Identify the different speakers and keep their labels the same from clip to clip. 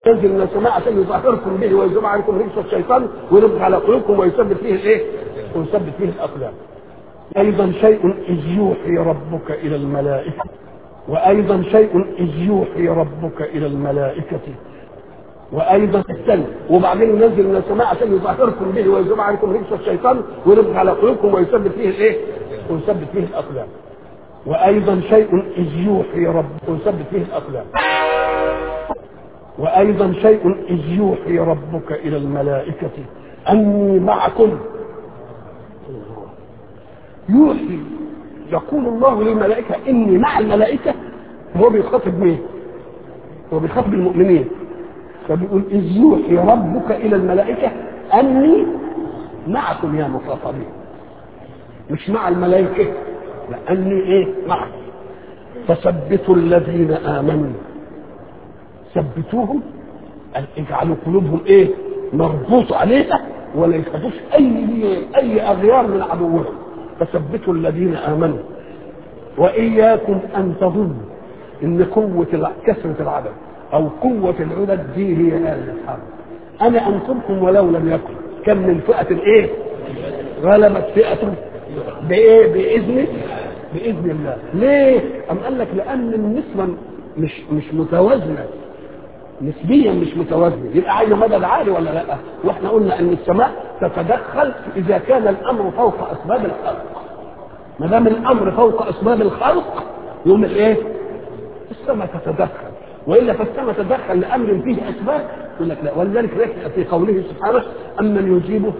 Speaker 1: ينزل من السماء عشان يطهركم به ويذوب عنكم رجس الشيطان ويربط على قلوبكم ويثبت فيه الايه؟ ويثبت فيه الاقلام. ايضا شيء اذ يوحي ربك الى الملائكه وايضا شيء اذ يوحي ربك الى الملائكه وايضا الثاني وبعدين ينزل من السماء عشان يطهركم به ويذوب عنكم رجس الشيطان ويربط على قلوبكم ويثبت فيه الايه؟ ويثبت فيه الاقلام. وايضا شيء اذ يوحي ربك ويثبت فيه الاقلام. وايضا شيء اذ يوحي ربك الى الملائكه اني معكم يوحي يقول الله للملائكه اني مع الملائكه هو بيخاطب مين؟ هو بيخاطب المؤمنين فبيقول اذ يوحي ربك الى الملائكه اني معكم يا مخاطبين مش مع الملائكه لاني ايه معكم فثبتوا الذين امنوا ثبتوهم أن اجعلوا قلوبهم ايه مربوط عليها ولا يخافوش اي اي اغيار من عدوهم فثبتوا الذين امنوا واياكم ان تظنوا ان قوه الع- كثره العدد او قوه العدد دي هي اله الحرب انا انصركم ولو لم يكن كم من فئه ايه غلبت فئه بايه باذن باذن الله ليه ام قال لك لان النسبه مش مش متوازنه نسبيا مش متوازنه يبقى عايزه مدد عالي ولا لا واحنا قلنا ان السماء تتدخل اذا كان الامر فوق اسباب الخلق ما دام الامر فوق اسباب الخلق يقوم الايه السماء تتدخل والا فالسماء تتدخل لامر فيه اسباب يقول لك لا ولذلك رأيت في قوله سبحانه امن يجيب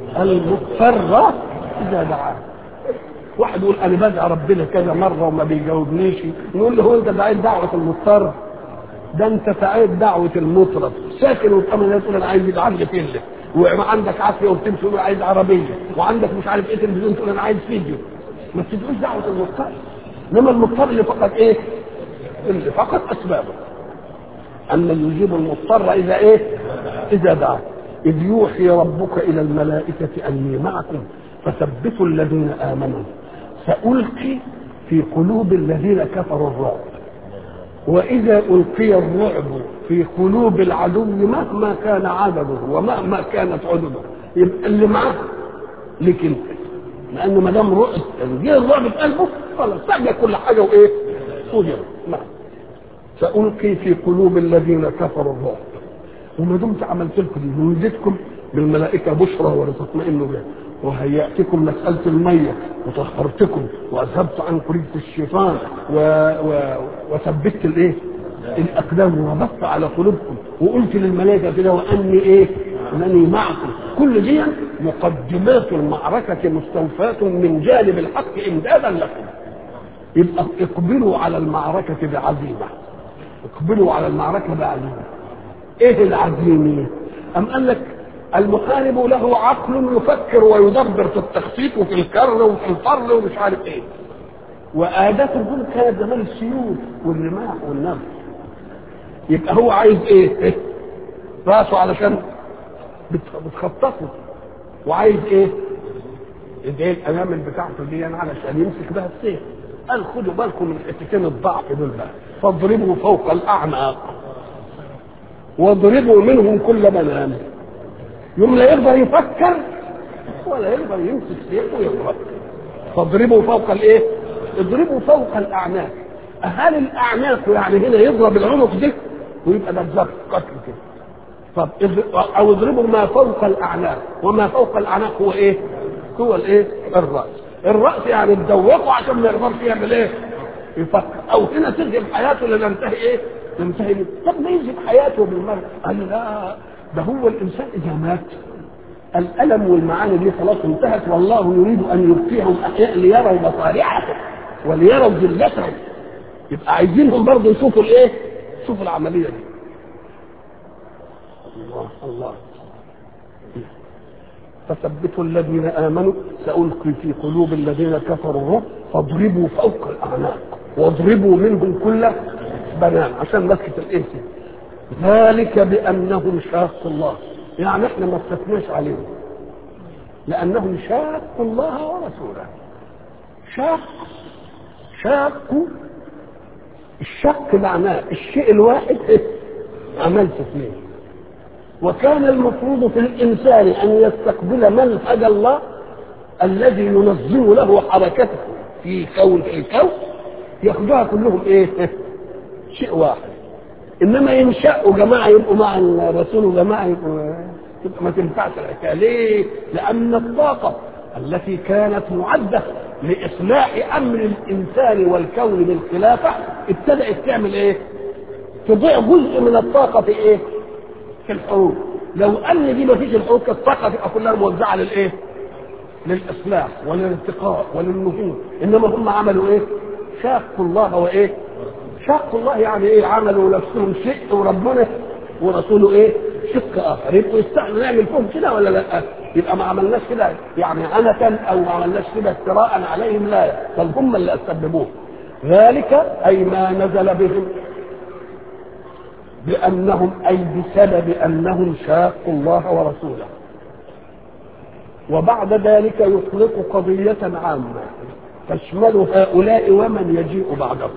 Speaker 1: المضطر اذا دعاه واحد يقول انا بدعي ربنا كذا مره وما بيجاوبنيش نقول له هو انت دعيت دعوه المضطر ده انت سعيت دعوه المطرب ساكن وتامن تقول انا عايز يجعل لي فيلم وعندك عافيه وبتمشي تقول عايز عربيه وعندك مش عارف ايه تلفزيون تقول انا عايز فيديو ما بتدعوش دعوه المضطر انما المضطر اللي فقط ايه؟ اللي فقط اسبابه اما يجيب المضطر اذا ايه؟ اذا دعا اذ يوحي ربك الى الملائكه اني معكم فثبتوا الذين امنوا سالقي في قلوب الذين كفروا الرعب واذا القي الرعب في قلوب العدو مهما كان عدده ومهما كانت عدده يبقى اللي معاه ليك انت لانه ما دام رعب جه الرعب في قلبه خلاص سجل كل حاجه وايه؟ وجب نعم سألقي في قلوب الذين كفروا الرعب وما دمت عملت لكم دي وزدتكم بالملائكة بشرى ولتطمئنوا بها وهيأتكم مسألة المية وطهرتكم وأذهبت عنكم رجس الشيطان و... و... وثبت الإيه؟ الأقدام وربطت على قلوبكم وقلت للملائكة كده وأني إيه؟ أنني معكم كل دي مقدمات المعركة مستوفاة من جانب الحق إمدادا لكم يبقى اقبلوا على المعركة بعزيمة اقبلوا على المعركة بعزيمة ايه العزيمة ام قال لك المحارب له عقل يفكر ويدبر في التخطيط وفي الكر وفي الفر ومش عارف ايه وآدات الجند كانت زمان السيوف والرماح والنبل يبقى هو عايز ايه, إيه؟ راسه علشان بت- بتخططه وعايز ايه ايديه الانامل بتاعته دي علشان يمسك بها السيف قال خدوا بالكم من حتتين الضعف دول بقى فاضربوا فوق الاعناق واضربوا منهم كل بنان يوم لا يقدر يفكر ولا يقدر يمسك سيفه ويضرب فاضربوا فوق الايه؟ اضربوا فوق الاعناق هل الاعناق يعني هنا يضرب العنق ده ويبقى ده بالظبط قتل كده طب اض- او اضربوا ما فوق الاعناق وما فوق الاعناق هو ايه؟ هو الايه؟ الراس الراس يعني تدوقه عشان ما يقدرش يعمل ايه؟ يفكر او هنا تذهب حياته لننتهي ايه؟ ننتهي من طب ما يذهب حياته بالمرة قال لا ده هو الانسان اذا مات الالم والمعاني دي خلاص انتهت والله يريد ان يبقيهم احياء ليروا مصالحهم وليروا ذلتهم يبقى عايزينهم برضه يشوفوا الايه؟ يشوفوا العمليه دي الله الله فثبتوا الذين امنوا سالقي في قلوب الذين كفروا الرعب فاضربوا فوق الاعناق واضربوا منهم كل بنان عشان مسكه الايه ذلك بانهم شاقوا الله يعني احنا ما استثناش عليهم لانهم شاقوا الله ورسوله شاق شاقوا الشق معناه الشيء الواحد إيه؟ عملت اثنين وكان المفروض في الانسان ان يستقبل منهج الله الذي ينظم له حركته في كون في الكون ياخدوها كلهم ايه؟ شيء واحد انما ينشأوا جماعه يبقوا مع الرسول وجماعه يبقوا تبقى ما تنفعش الحكايه ليه؟ لان الطاقه التي كانت معده لاصلاح امر الانسان والكون بالخلافه ابتدات تعمل ايه؟ تضيع جزء من الطاقه في ايه؟ في الحروب لو ان دي ما فيش الحروب كانت الطاقه تبقى كلها موزعه للايه؟ للاصلاح وللارتقاء وللنهوض انما هم عملوا ايه؟ شاقوا الله وايه؟ شاقوا الله يعني ايه؟ عملوا نفسهم شق وربنا ورسوله ايه؟ شق اخر يبقوا يستحقوا نعمل فيهم كده ولا لا؟ يبقى ما عملناش كده يعني عنة او ما عملناش كده افتراء عليهم لا بل هم اللي اسببوه ذلك اي ما نزل بهم بانهم اي بسبب انهم شاقوا الله ورسوله وبعد ذلك يطلق قضية عامة تشمل هؤلاء ومن يجيء بعدهم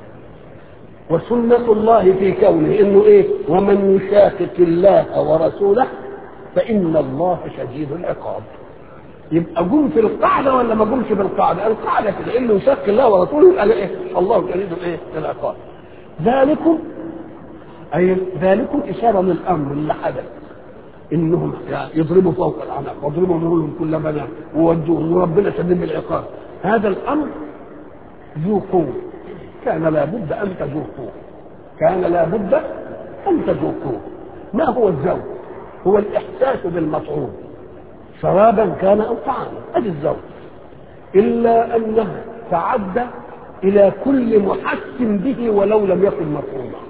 Speaker 1: وسنة الله في كونه انه ايه ومن يشاقق الله ورسوله فإن الله شديد العقاب يبقى جم في القاعدة ولا ما جمش في القاعدة القاعدة كده اللي يشاق الله ورسوله يبقى ايه الله شديد الايه العقاب ذلكم أي ذلكم إشارة للأمر اللي حدث انهم يضربوا فوق الاعناق واضربوا مرورهم كل بنات وودوهم وربنا شديد بالعقاب هذا الامر ذو قوه كان لابد ان تذوقوه كان لابد ان تذوقوه ما هو الذوق هو الاحساس بالمطعوم شرابا كان او طعاما ادي الذوق الا انه تعدى الى كل محس به ولو لم يكن مطعوما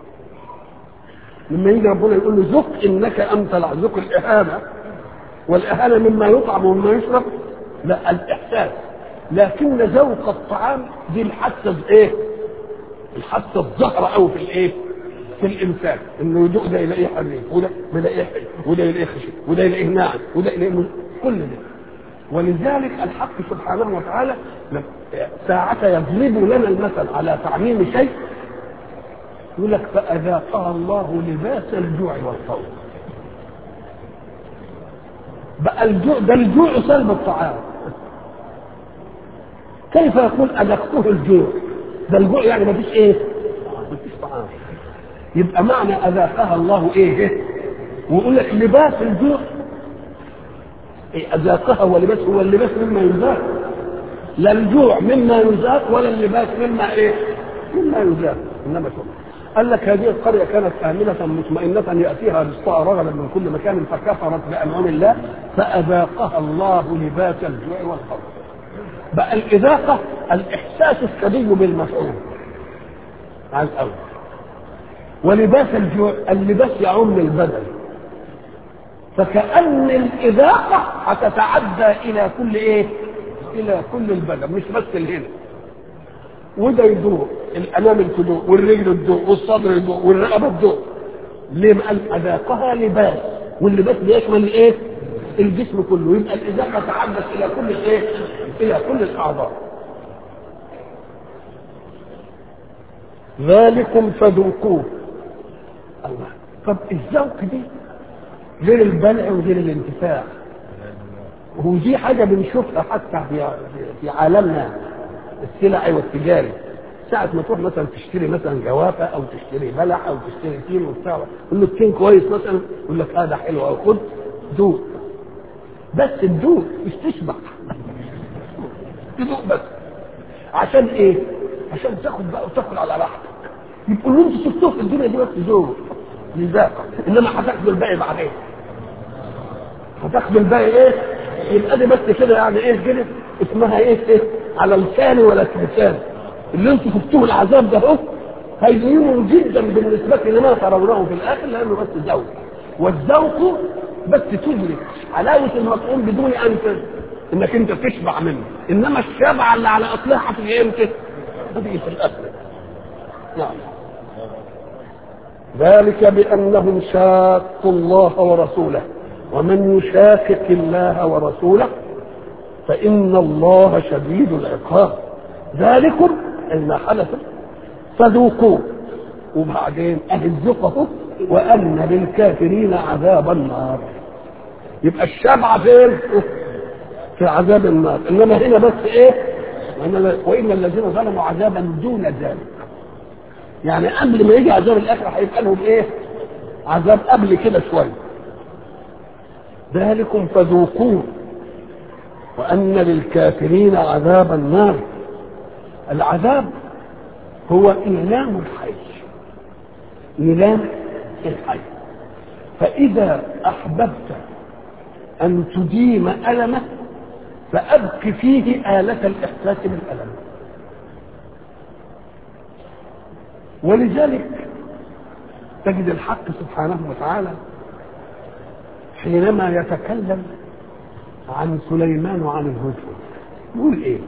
Speaker 1: لما يجي ربنا يقول له ذق انك انت ذق الاهانه والاهانه مما يطعم ومما يشرب لا الاحساس لكن ذوق الطعام دي الحاسه ايه؟ الحاسه الظاهره قوي في الايه؟ في الانسان انه يدوق ده يلاقيه حريم وده يلاقيه حلو وده يلاقيه خشن وده يلاقيه ناعم وده يلاقيه كل ده ولذلك الحق سبحانه وتعالى ساعة يضرب لنا المثل على تعميم شيء يقول لك فأذاقها الله لباس الجوع والخوف بقى الجوع ده الجوع سلب الطعام كيف يقول أذقته الجوع ده الجوع يعني ما فيش ايه ما فيش طعام يبقى معنى أذاقها الله ايه ويقول لك لباس الجوع إيه أذاقها ولباس هو اللباس مما يذاق لا الجوع مما يذاق ولا اللباس مما ايه مما يذاق انما شو قال لك هذه القرية كانت آمنة مطمئنة يأتيها رزقها رغدا من كل مكان فكفرت بأنعم الله فأذاقها الله لباس الجوع والخوف. بقى الإذاقة الإحساس السري بالمفعول. على الأول. ولباس الجوع اللباس يعم البدن. فكأن الإذاقة هتتعدى إلى كل إيه؟ إلى كل البدن مش بس الهنا. وده يدوق الانامل تدوق والرجل تدوق والصدر يدوق والرقبه تدوق ليه ما قال اذاقها لباس واللباس بيشمل الايه؟ الجسم كله يبقى الاذاقه تعدت الى كل الايه؟ الى كل الاعضاء ذلكم فذوقوه الله طب الذوق دي غير البلع وغير الانتفاع ودي حاجه بنشوفها حتى في في عالمنا السلعي والتجاري ساعة ما تروح مثلا تشتري مثلا جوافة أو تشتري بلح أو تشتري تين وبتاع يقول لك تين كويس مثلا يقول لك هذا حلو أو خد دوق بس الدوق مش تشبع تدوق بس عشان إيه؟ عشان تاخد بقى وتاكل على راحتك يبقوا اللي انتوا شفتوه في الدنيا دي بس ذوق لذاقة إنما هتاخدوا الباقي بعدين هتاخدوا الباقي إيه؟ يبقى دي بس كده يعني إيه كده اسمها إيه إيه؟ على لساني ولا لساني اللي انتم شفتوه العذاب ده اهو هينين جدا بالنسبة لما ترونه في الآخر لأنه بس ذوق والذوق بس تدرك حلاوة المطعوم بدون أن انك انت تشبع منه انما الشبع اللي على اصلها هتيجي امتى؟ هتيجي في الاخر نعم ذلك بانهم شاقوا الله ورسوله ومن يشاقق الله ورسوله فإن الله شديد العقاب ذلكم إن حدث فذوقوه وبعدين أهل ذوقه وان للكافرين عذاب النار يبقى الشبعه فين في عذاب النار انما هنا بس ايه وان الذين ظلموا عذابا دون ذلك يعني قبل ما يجي عذاب الاخره هيبقى لهم ايه عذاب قبل كده شويه ذلكم فذوقوه وان للكافرين عذاب النار العذاب هو إيلام الحي إيلام الحي فإذا أحببت أن تديم ألمه فأبق فيه آلة الإحساس بالألم ولذلك تجد الحق سبحانه وتعالى حينما يتكلم عن سليمان وعن الهدهد يقول ايه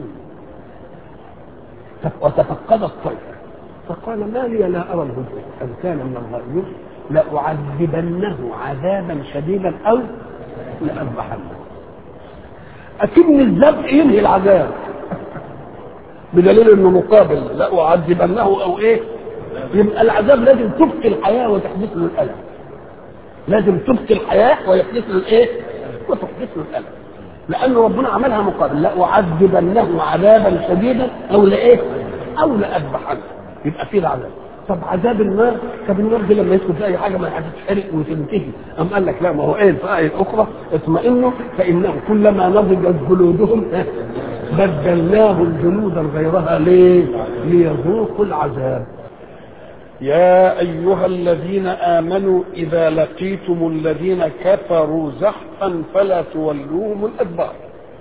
Speaker 1: وتفقد الطير فقال ما لي لا ارى الهدهد ان كان من الغائبين لاعذبنه عذابا شديدا او لاذبحنه اكن الذبح ينهي العذاب بدليل انه مقابل لاعذبنه او ايه يبقى العذاب لازم تبقي الحياه وتحدث له الالم لازم تبقي الحياه ويحدث له الايه وتحدث له الالم لان ربنا عملها مقابل لاعذبنه عذابا شديدا او لايه او لاذبحنه يبقى فيه العذاب طب عذاب النار طب النار دي لما يدخل في اي حاجه ما هتتحرق وتنتهي ام قال لك لا ما هو ايه في ايه اخرى اطمئنوا فانه كلما نضجت جلودهم بدلناهم جلودا غيرها ليه؟ ليذوقوا العذاب يا أيها الذين آمنوا إذا لقيتم الذين كفروا زحفا فلا تولوهم الأدبار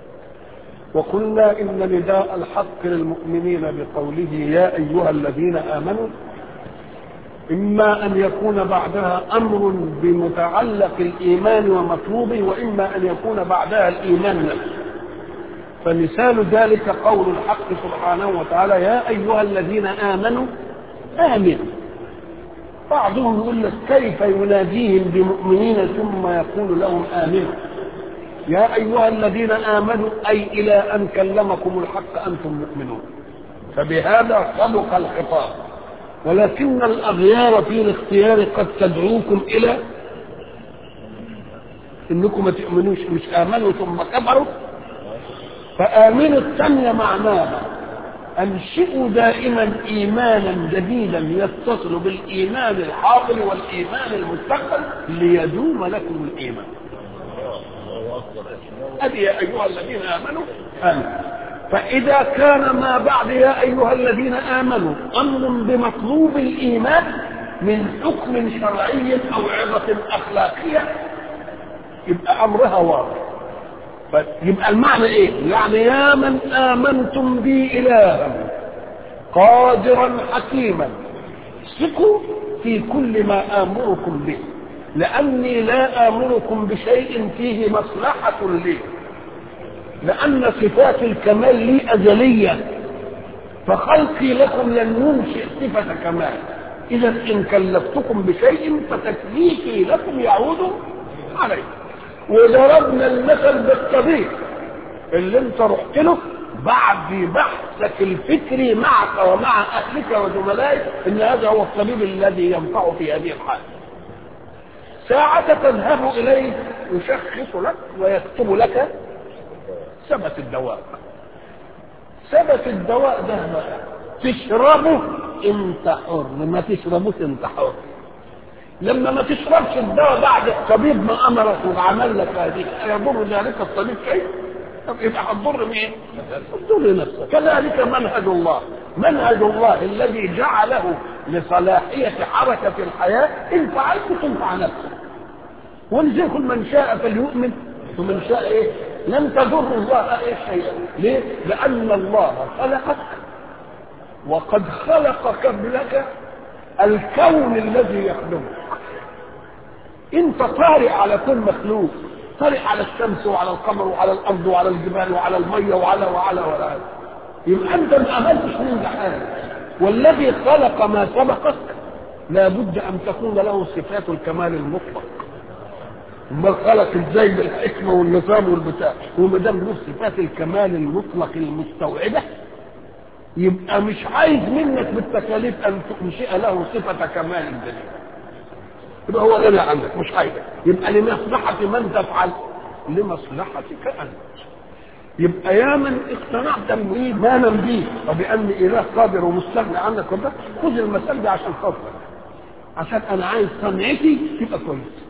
Speaker 1: وقلنا إن نداء الحق للمؤمنين بقوله يا أيها الذين آمنوا إما أن يكون بعدها أمر بمتعلق الإيمان ومطلوبه وإما أن يكون بعدها الإيمان نفسه فمثال ذلك قول الحق سبحانه وتعالى يا أيها الذين آمنوا آمنوا بعضهم يقول لك كيف يناديهم بمؤمنين ثم يقول لهم آمنوا يا أيها الذين آمنوا أي إلى أن كلمكم الحق أنتم مؤمنون فبهذا صدق الخطاب ولكن الأغيار في الاختيار قد تدعوكم إلى إنكم ما تؤمنوش مش آمنوا ثم كفروا فآمنوا الثانية معناها أنشئوا دائما إيمانا جديدا يتصل بالإيمان الحاضر والإيمان المستقبل ليدوم لكم الإيمان هذه يا أيها الذين آمنوا آمنوا فإذا كان ما بعد يا أيها الذين آمنوا أمر بمطلوب الإيمان من حكم شرعي أو عظة أخلاقية يبقى أمرها واضح يبقى المعنى ايه يعني يا من امنتم بي الها قادرا حكيما ثقوا في كل ما امركم به لاني لا امركم بشيء فيه مصلحه لي لان صفات الكمال لي ازليه فخلقي لكم لن ينشئ صفه كمال اذا ان كلفتكم بشيء فتكليفي لكم يعود عليكم وضربنا المثل بالطبيب اللي انت رحت له بعد بحثك الفكري معك ومع اهلك وزملائك ان هذا هو الطبيب الذي ينفع في هذه الحاله ساعة تذهب إليه يشخص لك ويكتب لك ثبت الدواء ثبت الدواء ده بقى تشربه انت حر ما تشربوش انت حر لما ما تشربش الدواء بعد الطبيب ما امرك وعمل لك هذه يضر ذلك الطبيب شيء طب يبقى هتضر مين؟ هتضر نفسك كذلك منهج الله منهج الله الذي جعله لصلاحية حركة الحياة إن فعلت تنفع نفسك ولذلك من شاء فليؤمن ومن شاء إيه؟ لن تضر الله إيه شيئا ليه؟ لأن الله خلقك وقد خلق قبلك الكون الذي يخدمك انت طارئ على كل مخلوق طارئ على الشمس وعلى القمر وعلى الارض وعلى الجبال وعلى الميه وعلى وعلى وعلى يبقى انت ما عملتش من حاجه والذي خلق ما سبقك لابد ان تكون له صفات الكمال المطلق ما خلق ازاي بالحكمه والنظام والبتاع وما دام له صفات الكمال المطلق المستوعبه يبقى مش عايز منك بالتكاليف ان تنشئ له صفه كمال جديده يبقى هو غني عنك مش عايزك يبقى لمصلحة من تفعل لمصلحتك أنت يبقى يا من اقتنعت بايمانا بي وبان اله قادر ومستغني عنك وده خذ المسألة دي عشان خاطرك عشان انا عايز صنعتي تبقى كويس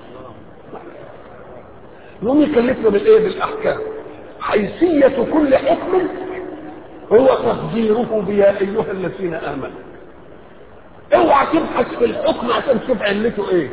Speaker 1: يقوم يكلفنا بالايه بالاحكام حيثية كل حكم هو تقديره بيا ايها الذين امنوا اوعى تبحث في الحكم عشان تشوف علته ايه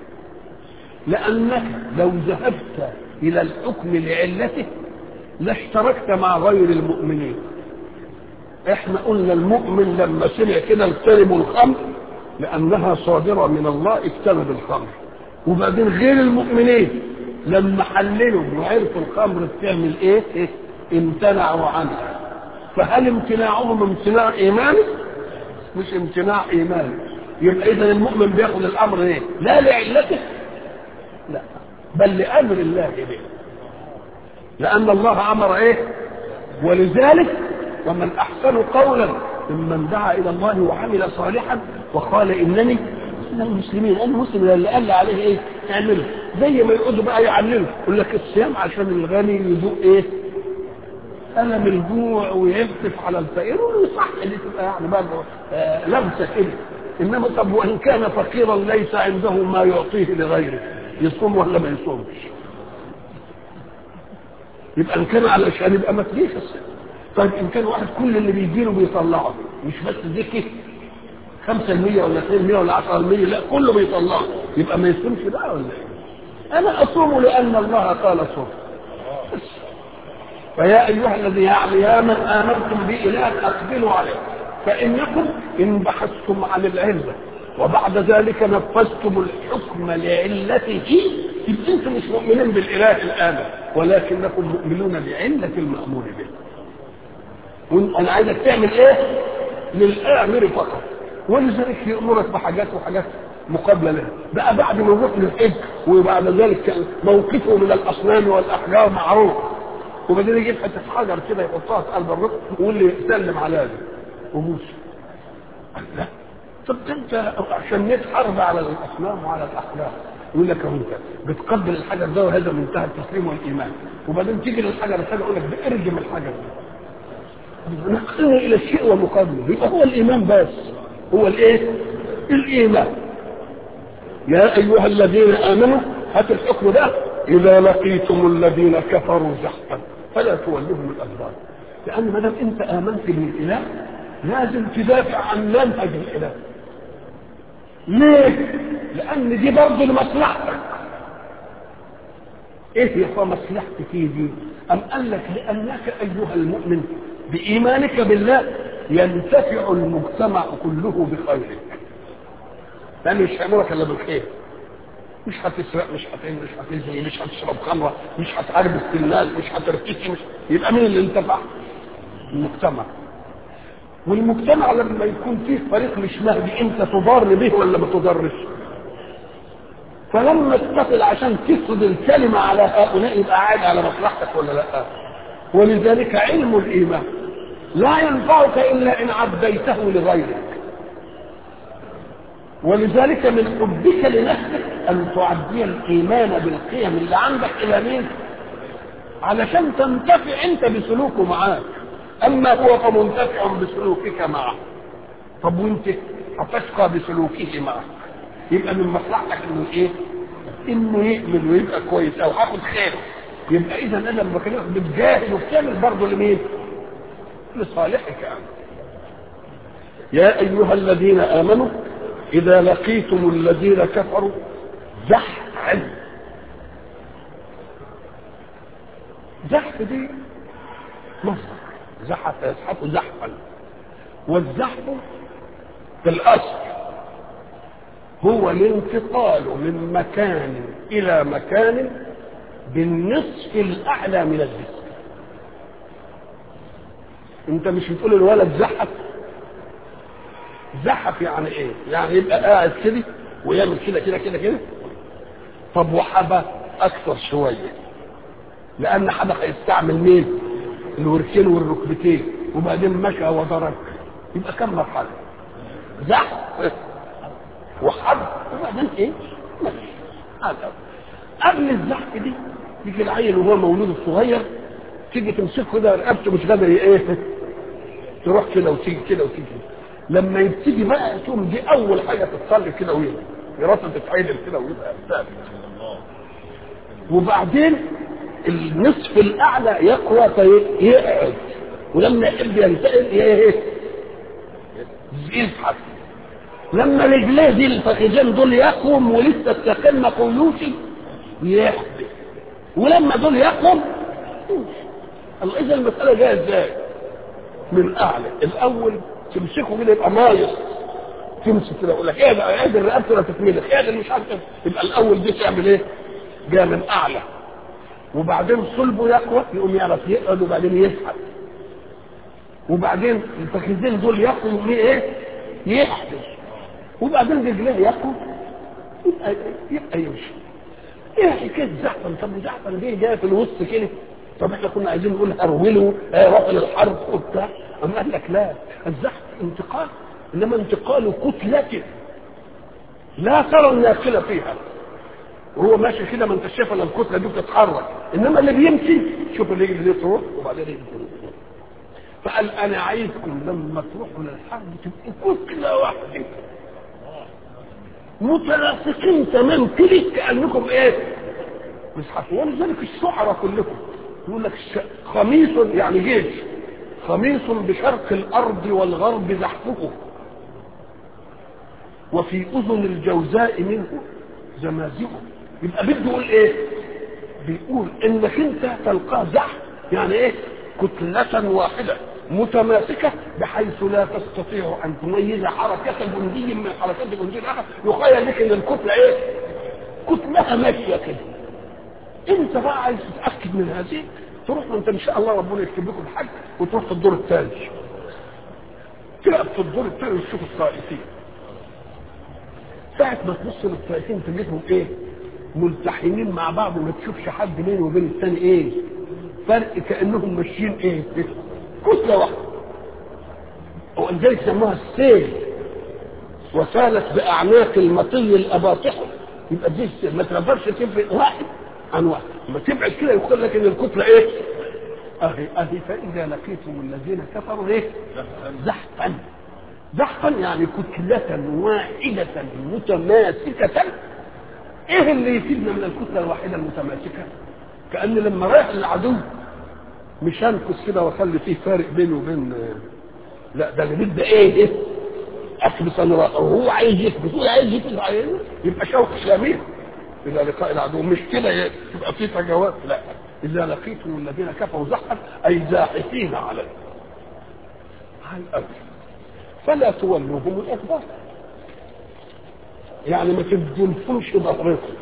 Speaker 1: لانك لو ذهبت الى الحكم لعلته لاشتركت مع غير المؤمنين احنا قلنا المؤمن لما سمع كده اجتنبوا الخمر لانها صادره من الله اجتنب الخمر وبعدين غير المؤمنين لما حللوا وعرفوا الخمر بتعمل ايه, إيه؟ امتنعوا عنها فهل امتناعهم امتناع ايماني مش امتناع ايماني يبقى اذا المؤمن بياخد الامر ايه لا لعلته لا بل لامر الله به لان الله امر ايه ولذلك ومن احسن قولا ممن دعا الى الله وعمل صالحا وقال انني من المسلمين انا مسلم اللي قال لي عليه ايه اعمله زي ما يقعدوا بقى يعللوا يقول لك الصيام عشان الغني يذوق ايه ألم الجوع ويهتف على الفقير صح دي تبقى يعني برضه آه لمسة كده إنما طب وإن كان فقيرا ليس عنده ما يعطيه لغيره يصوم ولا ما يصومش يبقى إن كان علشان يبقى ما تجيش الصيام طيب إن كان واحد كل اللي بيجيله بيطلعه مش بس ذكي 5% ولا 2% ولا 10% لا كله بيطلعه يبقى ما يصومش بقى ولا ايه؟ انا اصوم لان الله قال صوم فيا ايها الذين يا من امنتم باله اقبلوا عليه فانكم ان بحثتم عن العله وبعد ذلك نفذتم الحكم لعلته يبقى انتم مش مؤمنين بالاله الان ولكنكم مؤمنون بعله المامور به انا عايزك تعمل ايه للامر فقط ولذلك يامرك بحاجات وحاجات مقابله لها بقى بعد ما نروح للحج وبعد ذلك موقفه من الاصنام والاحجار معروف وبعدين يجيب حته حجر كده يحطها في قلب الركن ويقول لي سلم على هذا وبوس قال لا طب انت عشان نتحارب على الاصنام وعلى الاحجار يقول لك اهو انت بتقبل الحجر ده وهذا منتهى التسليم والايمان وبعدين تيجي للحجر الثاني يقول لك ارجم الحجر ده نقلنا الى الشيء ومقابله يبقى هو الايمان بس هو الايه الايمان يا ايها الذين امنوا هات الحكم ده اذا لقيتم الذين كفروا زحفا فلا تولهم الادبار لان ما دام انت امنت بالاله لازم تدافع عن منهج الاله ليه لان دي برضه لمصلحتك ايه يا مصلحتك في دي ام قال لك لانك ايها المؤمن بايمانك بالله ينتفع المجتمع كله بخيرك لان مش هيامرك الا بالخير مش هتسرق مش هتعمل مش هتزني مش هتشرب خمره مش هتعرف الناس مش هترتكي مش يبقى مين اللي انتفع؟ المجتمع والمجتمع لما يكون فيه فريق مش مهدي انت تضار به ولا ما تضرش فلما تقتل عشان تفرض الكلمه على هؤلاء يبقى عاد على مصلحتك ولا لا ولذلك علم الايمان لا ينفعك الا ان عديته لغيرك ولذلك من حبك لنفسك ان تعدي الايمان بالقيم اللي عندك الى مين علشان تنتفع انت بسلوكه معاك اما هو فمنتفع بسلوكك معه طب وانت هتشقى بسلوكه معك يبقى من مصلحتك انه ايه انه يؤمن ويبقى كويس او هاخد خيره يبقى اذا انا لما بكلمك بتجاهد وبتعمل برضه لمين لصالحك انت يا ايها الذين امنوا اذا لقيتم الذين كفروا زحفا زحف دي مصدر زحف يزحف زحفا والزحف في الاصل هو الانتقال من مكان الى مكان بالنصف الاعلى من الجسم انت مش بتقول الولد زحف زحف يعني ايه يعني يبقى قاعد كده ويعمل كده كده كده كده طب وحبى اكثر شويه لان حبى هيستعمل مين الوركين والركبتين وبعدين مشى وضرب يبقى كم مرحله زحف وحرب وبعدين ايه؟ ماشي هذا قبل الزحف دي يجي العيل وهو مولود الصغير تيجي تمسكه كده رقبته مش قادر ايه تروح كده وتيجي كده وتيجي لما يبتدي بقى تقوم دي اول حاجه تتصلي كده ويبقى راسه تتعدل كده ويبقى ثابت وبعدين النصف الاعلى يقوى فيقعد ولما يحب ينتقل ايه يزحف لما رجليه دي الفخذين دول يقوم ولسه الساقين قولوش يحدث ولما دول يقوم الله اذا المساله جايه ازاي؟ من اعلى الاول تمسكه كده يبقى مايص تمسك كده يقول لك ايه ده ايه ده رقبته لا تتملك ايه ده مش عارف إيه. يبقى الاول دي تعمل ايه؟ جايه من اعلى وبعدين صلبه يقوى يقوم يعرف يقعد وبعدين يسحب وبعدين الفخذين دول يقوم ايه؟ يحدث وبعدين رجليه يقوم يبقى يبقى يمشي ايه حكايه زحفا طب زحفا دي جايه في الوسط كده طب احنا كنا عايزين نقول هرولوا آه روحوا للحرب وبتاع اما قال لك لا الزحف انتقال انما انتقال كتلة لا ترى الناقله فيها وهو ماشي كده ما انت شايف الا الكتله دي بتتحرك انما اللي بيمشي شوف الرجل دي تروح وبعدين يجي فقال انا عايزكم لما تروحوا للحرب تبقوا كتله واحده متلاصقين تمام كده كانكم ايه مصحف ولذلك الشعراء كلكم يقول لك خميس يعني جيش خميس بشرق الارض والغرب زحفه وفي اذن الجوزاء منه زمازقه يبقى بده يقول ايه بيقول انك انت تلقاه زحف يعني ايه كتلة واحدة متماسكة بحيث لا تستطيع ان تميز حركة جندي من حركات الجندي الاخر يخيل لك ان الكتلة ايه كتلة ماشية كده انت بقى عايز تتاكد من هذه تروح انت ان شاء الله ربنا يكتب لكم الحج وتروح في الدور الثاني تقف في الدور الثاني وتشوف الطائفين ساعة ما تبص للطائفين تجدهم ايه ملتحمين مع بعض وما تشوفش حد بينه وبين الثاني ايه فرق كانهم ماشيين ايه كتلة واحدة ولذلك سموها السيل وسالت باعناق المطي الاباطحه يبقى دي ما تقدرش تفرق واحد عن واحد لما تبعد كده يقول لك ان الكتله ايه اهي اهي فاذا لقيتم الذين كفروا ايه زحفا زحفا يعني كتلة واحدة متماسكة ايه اللي يفيدنا من الكتلة الواحدة المتماسكة كأن لما رايح للعدو مش هنكس كده واخلي فيه فارق بينه وبين لا ده اللي بده ايه ايه اكبس انا هو عايز يكبس هو عايز يكبس عليه يبقى شوك شامل الى لقاء العدو مش كده تبقى في فجوات لا اذا لقيتم الذين كفروا زحفا اي زاحفين عليه هاي أمر فلا تولوهم الادبار يعني ما تدلفوش ظهركم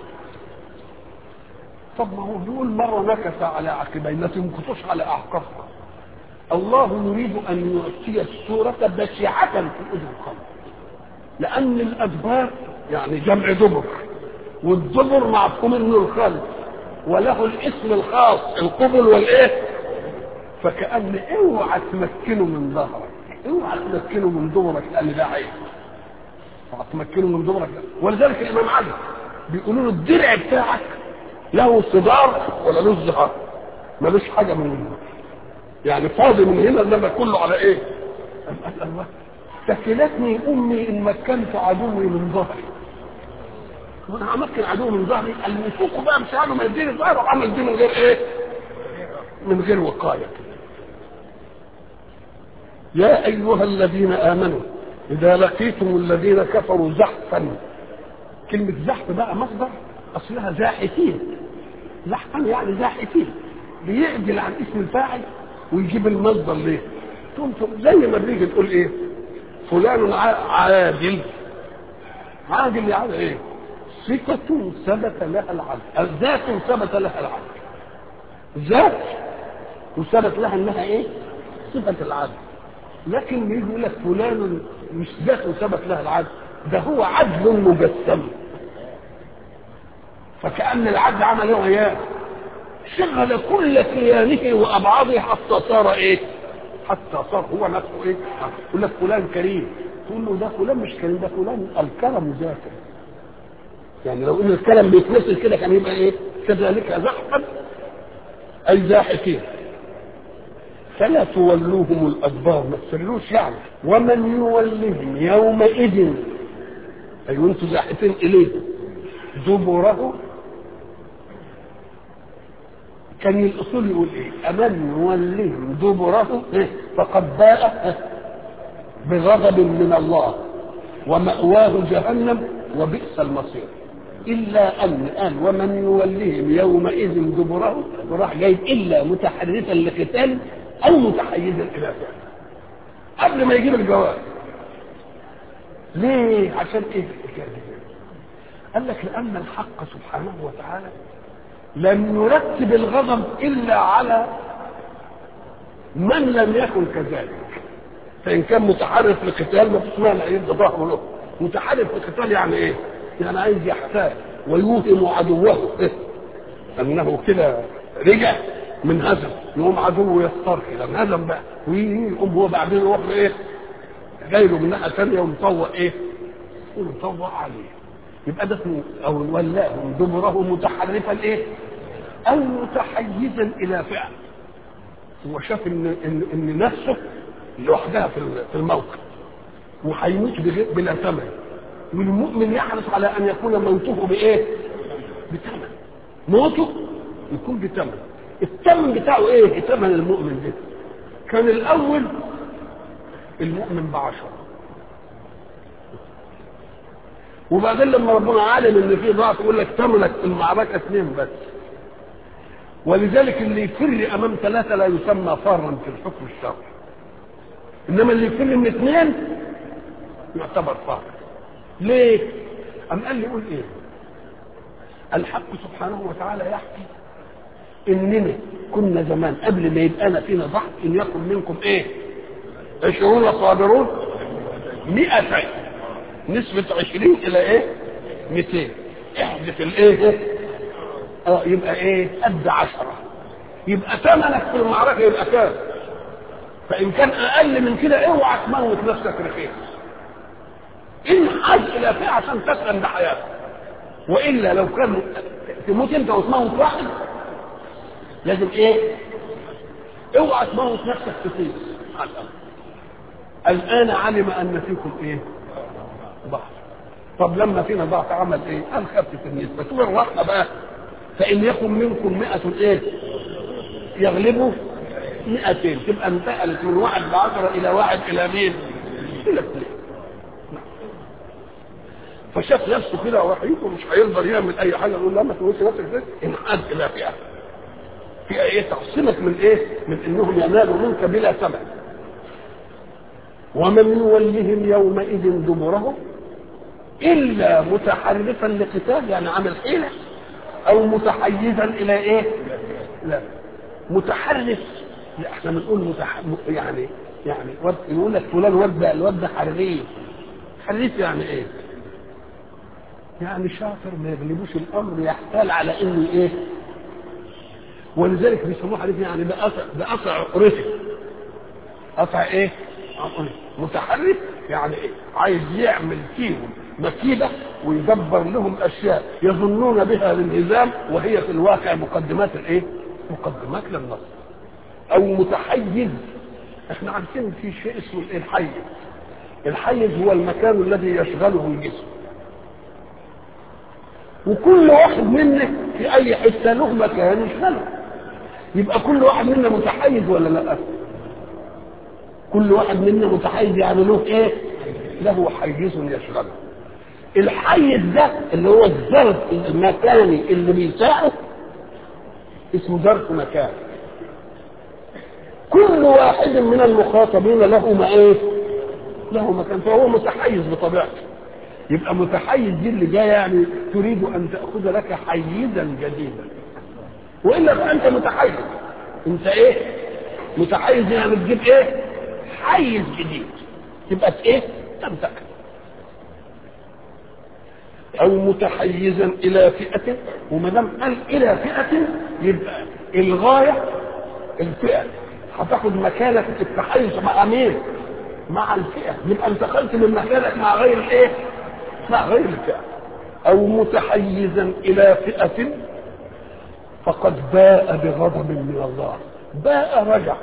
Speaker 1: طب ما هو بيقول مره نكس على عقبيه ما تنكسوش على اعقابها الله يريد ان يؤتي السوره بشعه في اذن الخلق لان الادبار يعني جمع دبر والدبر معقوم منه الخلق وله الاسم الخاص القبل والايه فكأن اوعى تمكنه من ظهرك اوعى تمكنه من دبرك لان ده عيب اوعى تمكنه من دبرك ولذلك الامام علي بيقولوا له الدرع بتاعك له صدار ولا له زهار ملوش حاجه من هنا يعني فاضي من هنا انما كله على ايه؟ أسأل الله سكنتني امي ان مكنت عدوي من ظهري وانا همكن عدو من ظهري المسوق بقى مش عارف ما يديني ظهره وعمل دي من غير ايه؟ من غير وقايه يا ايها الذين امنوا اذا لقيتم الذين كفروا زحفا كلمه زحف بقى مصدر اصلها زاحفين زحفا يعني زاحفين بيعدل عن اسم الفاعل ويجيب المصدر ليه؟ تقوم زي ما بنيجي تقول ايه؟ فلان عادل عادل يعني ايه؟ صفة ثبت لها العدل ذات ثبت لها العدل ذات وثبت لها انها ايه صفة العدل لكن يجي يقول لك فلان مش ذات وثبت لها العدل ده هو عدل مجسم فكأن العدل عمل له اياه شغل كل كيانه وابعاضه حتى صار ايه حتى صار هو نفسه ايه يقول لك فلان كريم تقول له ده فلان مش كريم ده فلان الكرم ذاته يعني لو ان الكلام بيتمثل كده كان يبقى ايه كذلك زحفا اي زاحفين فلا تولوهم الادبار ما تسلوش يعني ومن يولهم يومئذ اي وانتم زاحفين اليه دبره كان الاصول يقول ايه امن يولهم دبره فقد باء بغضب من الله ومأواه جهنم وبئس المصير إلا أن قال ومن يوليهم يومئذ دبره وراح جايب إلا متحرفا لقتال أو متحيزا إلى فعل قبل ما يجيب الجواب ليه؟ عشان إيه الحكاية دي؟ قال لك لأن الحق سبحانه وتعالى لم يرتب الغضب إلا على من لم يكن كذلك فإن كان متحرف لقتال ما فيش مانع يبقى ظهره له متحرف لقتال يعني إيه؟ يعني عايز يحتال ويوهم عدوه إيه؟ انه كده رجع من هزم يقوم عدوه يسترخي لما هزم بقى ويقوم هو بعدين يروح ايه جاي له من ناحيه ثانيه ومطوق ايه ومطوق عليه يبقى ده اسمه او ولاهم دبره متحرفا ايه او متحيزا الى فعل هو شاف ان ان, إن نفسه لوحدها في في الموقف وهيموت بلا ثمن والمؤمن يحرص على ان يكون موته بايه؟ بثمن موته يكون بثمن الثمن بتاعه ايه؟ ثمن المؤمن ده كان الاول المؤمن بعشرة وبعدين لما ربنا عالم ان في ضعف يقول لك ثمنك في المعركه اثنين بس ولذلك اللي يفر امام ثلاثه لا يسمى فارا في الحكم الشرعي انما اللي يفر من اثنين يعتبر فار ليه؟ أم قال لي قول إيه؟ الحق سبحانه وتعالى يحكي إننا كنا زمان قبل ما يبقى أنا فينا ضعف إن يكن منكم إيه؟ عشرون صابرون مئتين نسبة عشرين إلى إيه؟ مئتين احدث الإيه؟ اه يبقى إيه؟ قد عشرة يبقى ثمنك في المعركة يبقى كام؟ فإن كان أقل من كده اوعى تموت نفسك رخيص انحاز الى فئه عشان تسلم بحياتك والا لو كان تموت انت وتموت واحد لازم ايه اوعى تموت نفسك كتير الان علم ان فيكم ايه ضعف طب لما فينا ضعف عمل ايه قال خفف النسبه شوف الرحمه بقى فان يكن منكم مئة ايه يغلبوا مئتين تبقى انتقلت من واحد بعشرة الى واحد الى مين الى اثنين فشاف نفسه كده وحيد ومش هيقدر يعمل اي حاجه يقول لا ما تقولش نفسك كده انحاز الى فئه فئه ايه تقسمك من ايه؟ من انهم ينالوا منك بلا ثمن ومن يولهم يومئذ دبره الا متحرفا لقتال يعني عامل حيله او متحيزا الى ايه؟ لا متحرف لا احنا بنقول متح... يعني يعني يقول لك فلان واد الواد ده حريف حريف يعني ايه؟ يعني شاطر ما يغلبوش الامر يحتال على انه ايه ولذلك بيسموه حديث يعني ده قطع ده قطع عقرته قطع ايه متحرك يعني ايه عايز يعمل فيهم مكيده ويدبر لهم اشياء يظنون بها الانهزام وهي في الواقع مقدمات الايه مقدمات للنصر او متحيز احنا عارفين في شيء اسمه الحيز الحيز هو المكان الذي يشغله الجسم وكل واحد منا في اي حته له مكان يشغله يبقى كل واحد منا متحيز ولا لا كل واحد منا متحيز يعني له ايه له حيز يشغله الحيز ده اللي هو الظرف المكاني اللي بيساعد اسمه ظرف مكان كل واحد من المخاطبين له ما ايه له مكان فهو متحيز بطبيعته يبقى متحيز دي اللي جايه يعني تريد ان تاخذ لك حيزا جديدا والا فانت متحيز انت ايه متحيز يعني تجيب ايه حيز جديد تبقى ايه تمسك او متحيزا الى فئه وما دام قال الى فئه يبقى الغايه الفئه هتاخد مكانك في التحيز مع مين مع الفئة يبقى انتقلت من مكانك مع غير الايه مع غير الفئة او متحيزا الى فئة فقد باء بغضب من الله باء رجع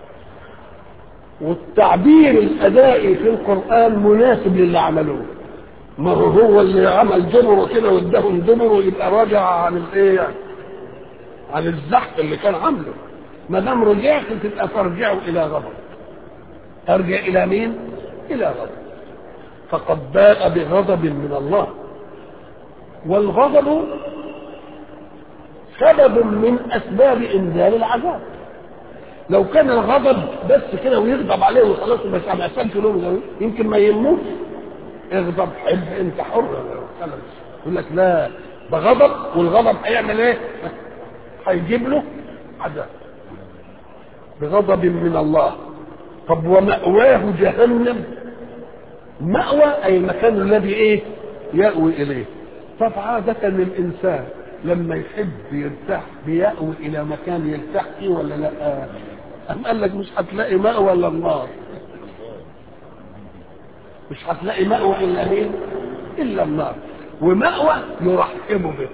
Speaker 1: والتعبير الادائي في القران مناسب للي عملوه ما هو هو اللي عمل دبره كده واداهم دبره يبقى راجع عن الايه عن الزحف اللي كان عامله ما دام رجعت تبقى ترجعوا الى غضب ترجع الى مين الى غضب فقد باء بغضب من الله والغضب سبب من اسباب انزال العذاب لو كان الغضب بس كده ويغضب عليه وخلاص بس ما يحصلش له يمكن ما يموت اغضب حب انت حر يقول لك لا ده غضب والغضب هيعمل ايه؟ هيجيب له عذاب بغضب من الله طب ومأواه جهنم مأوى أي المكان الذي إيه يأوي إليه طب عادة الإنسان لما يحب يرتاح بيأوي إلى مكان يرتاح فيه ولا لا أم قال لك مش هتلاقي مأوى إلا النار مش هتلاقي مأوى إلا مين إلا النار ومأوى يرحب بك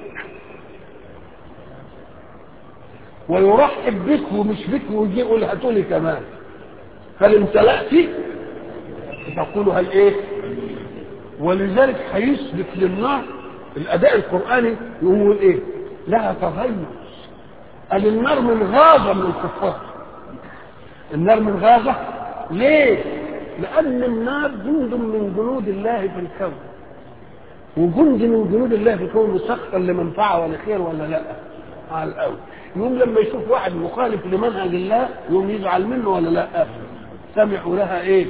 Speaker 1: ويرحب بك ومش بك ويجي يقول هاتولي كمان هل امتلأت تقول هل ايه ولذلك هيثبت للنار الاداء القراني يقول ايه لها تغير قال النار من غاظه من الكفار النار من غاظه ليه لان النار جند من جنود الله في الكون وجند من جنود الله في الكون مسخر لمنفعه ولا خير ولا لا على الاول يوم لما يشوف واحد مخالف لمنهج الله يوم يزعل منه ولا لا سمعوا لها ايه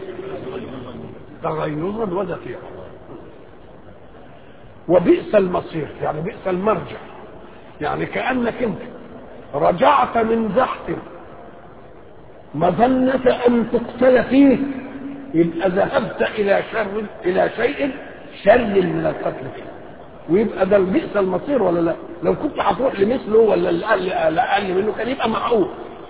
Speaker 1: تغيرا وزفيرا وبئس المصير يعني بئس المرجع يعني كانك انت رجعت من زحف مظنة أن تقتل فيه يبقى ذهبت إلى شر إلى شيء شر من القتل فيه ويبقى ده بئس المصير ولا لا؟ لو كنت هتروح لمثله ولا اللي أقل منه كان يبقى معقول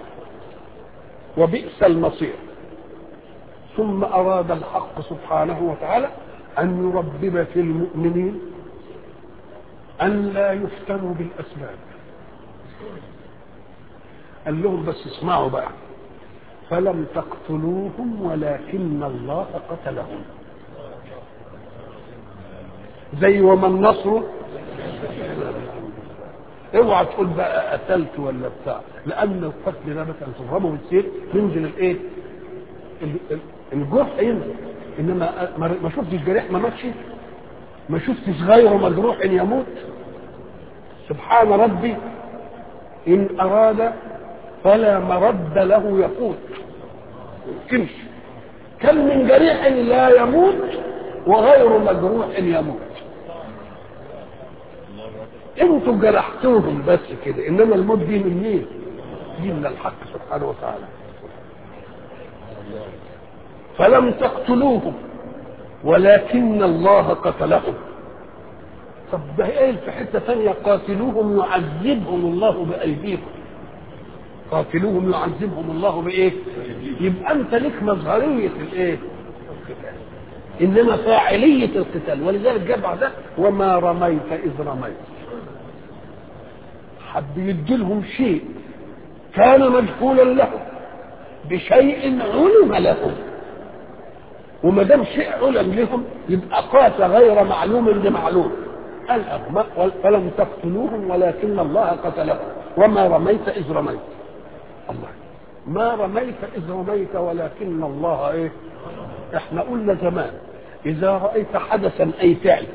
Speaker 1: وبئس المصير ثم أراد الحق سبحانه وتعالى أن يربب في المؤمنين أن لا يفتنوا بالأسباب قال لهم بس اسمعوا بقى فلم تقتلوهم ولكن الله قتلهم زي وما النصر اوعى تقول بقى قتلت ولا بتاع لان القتل ده مثلا تضربه بالسيف ينزل الايه الجرح ينزل انما ما شفتش جريح ما ماتش ما شفتش غيره مجروح ان يموت سبحان ربي ان اراد فلا مرد له يقول يمكنش كم من جريح لا يموت وغير مجروح يموت انتوا جرحتوهم بس كده انما الموت دي من مين دي من الحق سبحانه وتعالى فلم تقتلوهم ولكن الله قتلهم طب ده ايه في حته ثانيه قاتلوهم يعذبهم الله بايديكم قاتلوهم يعذبهم الله بايه يبقى انت لك مظهريه الايه القتال انما فاعليه القتال ولذلك جاب بعدها وما رميت اذ رميت حب يديلهم شيء كان مجهولا لهم بشيء علم لهم وما دام شيء علم لهم يبقى قاس غير معلوم لمعلوم قال فلم تقتلوهم ولكن الله قتلهم وما رميت اذ رميت الله ما رميت اذ رميت ولكن الله ايه احنا قلنا زمان اذا رايت حدثا اي فعل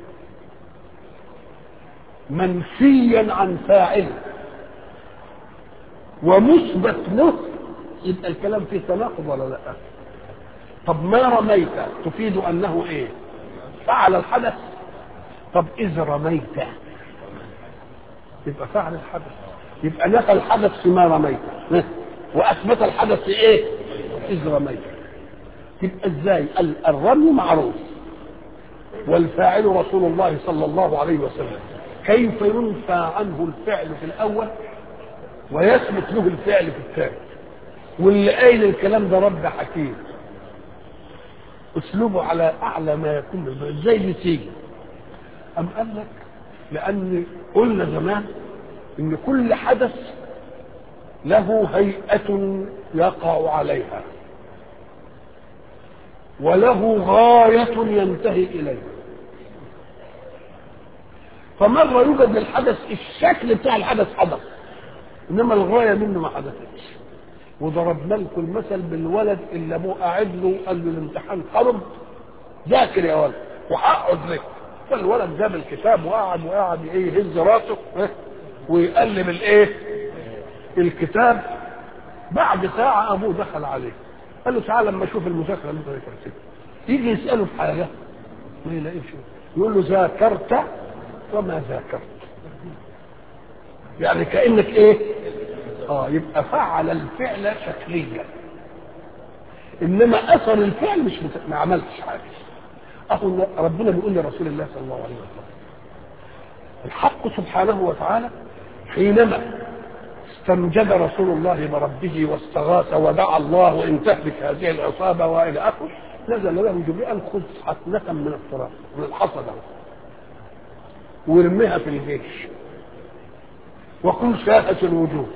Speaker 1: منفيا عن فاعله ومثبت له يبقى الكلام فيه تناقض ولا لا طب ما رميت تفيد انه ايه فعل الحدث طب اذ رميت يبقى فعل الحدث يبقى نفى الحدث فيما رميت واثبت الحدث في ايه اذ رميت يبقى ازاي الرمي معروف والفاعل رسول الله صلى الله عليه وسلم كيف ينفى عنه الفعل في الاول ويثبت له الفعل في الثاني واللي قايل الكلام ده رب حكيم اسلوبه على اعلى ما يكون ازاي دي تيجي ام قال لك لان قلنا زمان ان كل حدث له هيئه يقع عليها وله غايه ينتهي اليها فمره يوجد للحدث الشكل بتاع الحدث حدث انما الغايه منه ما حدثتش وضربنا لكم المثل بالولد اللي ابوه قاعد له قال له الامتحان قرب ذاكر يا ولد وهقعد لك فالولد جاب الكتاب وقعد وقعد ايه يهز راسه إيه؟ ويقلب الايه الكتاب بعد ساعة أبوه دخل عليه قال له تعالى لما أشوف المذاكرة اللي أنت ذاكرتها يجي يسأله في حاجة ما يلاقيش يقول له ذاكرت وما ذاكرت يعني كأنك إيه اه يبقى فعل الفعل شكليا انما اثر الفعل مش مت... ما عملتش حاجه اهو ربنا بيقول لرسول الله صلى الله عليه وسلم الحق سبحانه وتعالى حينما استنجد رسول الله بربه واستغاث ودعا الله وان تهلك هذه العصابه والى اخره نزل له جبريل خذ حسنه من التراب من الحصبه وارميها في الجيش وكن شاهة الوجوه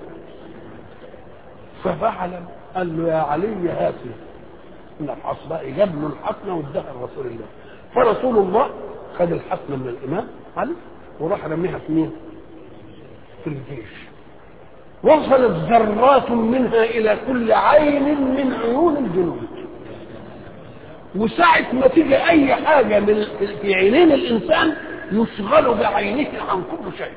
Speaker 1: ففعل قال له يا علي هاتي من الحصبة جاب له الحصنة واداها لرسول الله فرسول الله خد الحصنة من الإمام علي وراح رميها في مين؟ في الجيش وصلت ذرات منها إلى كل عين من عيون الجنود وساعة ما تيجي أي حاجة من في عينين الإنسان يشغل بعينه عن كل شيء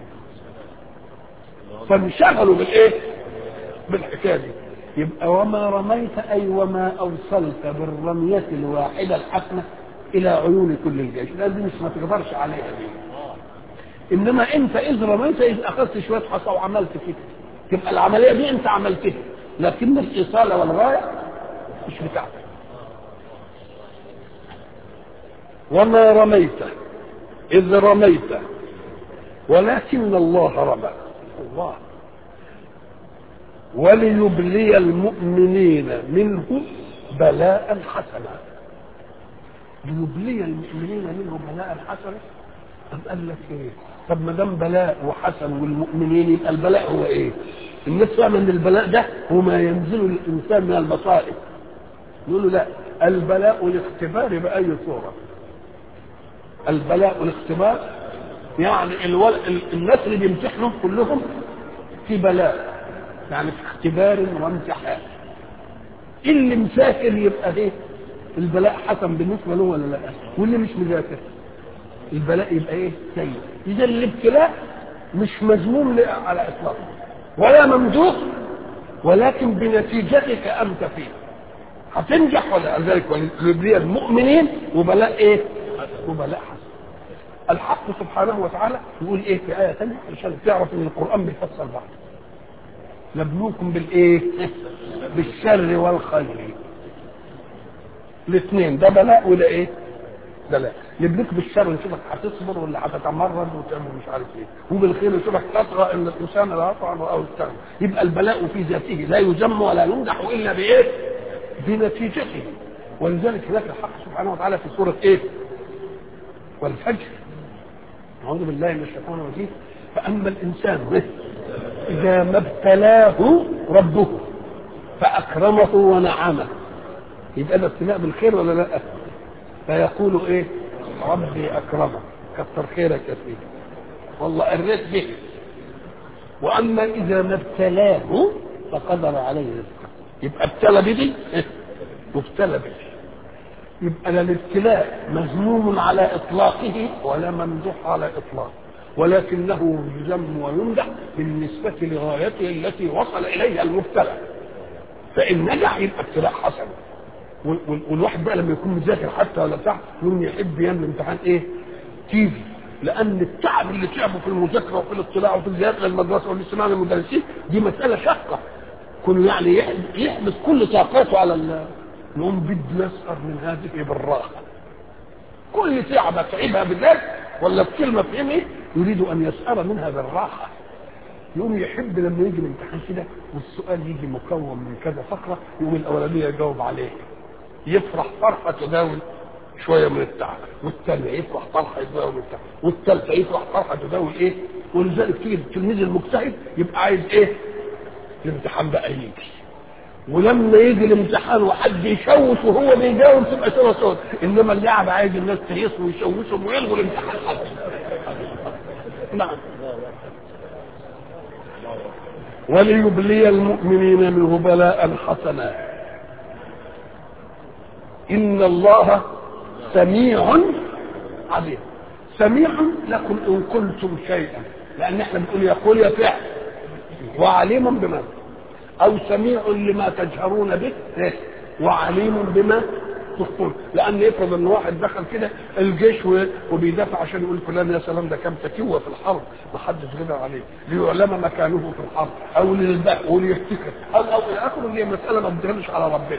Speaker 1: فانشغلوا بالايه بالحكايه دي يبقى وما رميت اي وما اوصلت بالرميه الواحده الحسنه الى عيون كل الجيش لان دي مش ما تقدرش عليها دي انما انت اذ رميت اذ اخذت شويه حصى وعملت كده تبقى العمليه دي انت عملتها لكن الاصاله والغايه مش بتاعتك وما رميت اذ رميت ولكن الله رمى الله وليبلي المؤمنين منه بلاء حسنا ليبلي المؤمنين منه بلاء حسنا أم قال لك ايه طب ما دام بلاء وحسن والمؤمنين يبقى البلاء هو ايه الناس فاهمه ان البلاء ده هو ما ينزل للانسان من المصائب يقول له لا البلاء الاختبار باي صوره البلاء الاختبار يعني الول... الناس اللي بيمتحنوا كلهم في بلاء يعني في اختبار وامتحان اللي مسافر يبقى ايه البلاء حسن بالنسبه له ولا لا واللي مش مذاكر البلاء يبقى ايه سيء اذا الابتلاء مش مذموم على اطلاقه ولا ممدوح ولكن بنتيجتك انت فيه هتنجح ولا ذلك وليبلي المؤمنين وبلاء ايه وبلاء حسن الحق سبحانه وتعالى يقول ايه في ايه ثانيه عشان تعرف ان القران بيفسر بعض نبلوكم بالايه بالشر والخير الاثنين ده بلاء وده ايه بلاء نبليك بالشر نشوفك هتصبر ولا هتتمرد وتعمل مش عارف ايه وبالخير نشوفك تطغى ان الانسان لا يطعن او يستغنى يبقى البلاء في ذاته لا يذم ولا يمدح الا بايه بنتيجته ولذلك هناك الحق سبحانه وتعالى في سوره ايه والفجر أعوذ بالله من الشيطان الرجيم فأما الإنسان إذا ما ابتلاه ربه فأكرمه ونعمه يبقى ده ابتلاء بالخير ولا لا؟ فيقول إيه؟ ربي أكرمه كتر خيرك يا سيدي والله قريت به وأما إذا ما ابتلاه فقدر عليه رزقه يبقى ابتلى بدي وابتلى به يبقى لا الابتلاء مذموم على اطلاقه ولا ممدوح على اطلاقه ولكنه يذم ويمدح بالنسبة لغايته التي وصل إليها المبتلى فإن نجح يبقى ابتلاء حسن والواحد بقى لما يكون مذاكر حتى ولا بتاع يوم يحب يعمل امتحان ايه؟ تيجي لأن التعب اللي تعبه في المذاكرة وفي الاطلاع وفي الذهاب إلى المدرسة والاستماع للمدرسين دي مسألة شاقة كونه يعني يحبس كل طاقاته على نقوم بده يسأر من هذه بالراحة كل تعبة تعبها بالذات ولا بكلمة فهمه يريد أن يسأر منها بالراحة يقوم يحب لما يجي الامتحان كده والسؤال يجي مكون من كذا فقرة يقوم الأولانية يجاوب عليه يفرح فرحه تداوي شويه من التعب والثانيه يفرح فرحه تداوي من التعب والثالثه يفرح فرحه تداوي ايه ولذلك تيجي التلميذ المجتهد يبقى عايز ايه الامتحان بقى يجي ولما يجي الامتحان وحد يشوش وهو بيجاوب تبقى سوى سود انما اللعب عايز الناس تهيص ويشوشهم ويلغوا الامتحان حتى نعم وليبلي المؤمنين منه بلاء حسنا ان الله سميع عليم سميع لكم ان قلتم شيئا لان احنا بنقول يقول يا فعل وعليم بما او سميع لما تجهرون به وعليم بما تخفون لان يفرض ان واحد دخل كده الجيش وبيدافع عشان يقول فلان يا سلام ده كام تكوه في الحرب ما حدش غدر عليه ليعلم مكانه في الحرب او للباء وليفتكر او او الى اخره هي مساله ما بتدخلش على ربنا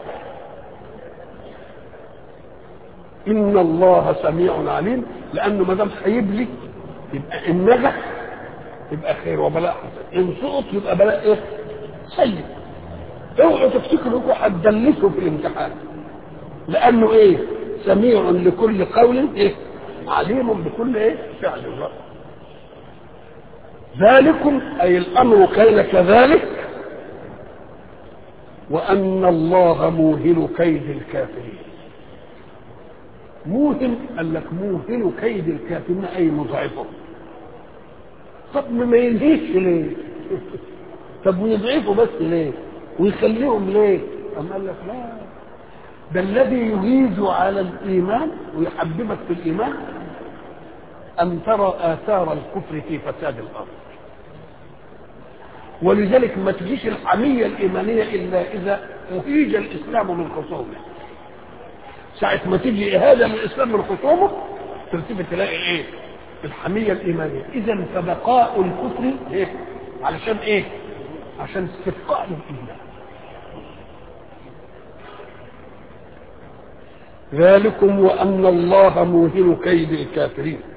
Speaker 1: ان الله سميع عليم لانه ما دام هيبلي يبقى ان نجح يبقى خير وبلاء حسن ان سقط يبقى بلاء ايه سيء اوعوا تفتكروا انكم هتدلسوا في الامتحان لانه ايه سميع لكل قول ايه عليم بكل ايه فعل ذلكم اي الامر كان كذلك وان الله موهن كيد الكافرين موهن قال لك موهن كيد الكافرين اي مضعفه طب ما ينهيش ليه طب ويضعفوا بس ليه ويخليهم ليه أم قال لك لا ده الذي يغيظ على الإيمان ويحببك في الإيمان أن ترى آثار الكفر في فساد الأرض ولذلك ما تجيش الحمية الإيمانية إلا إذا أهيج الإسلام من خصومه ساعة ما تيجي إهانة من الإسلام من خصومه تلتفت تلاقي إيه؟ الحمية الإيمانية إذا فبقاء الكفر إيه؟ علشان إيه؟ عشان استبقاء الإيمان ذلكم وأن الله موهن كيد الكافرين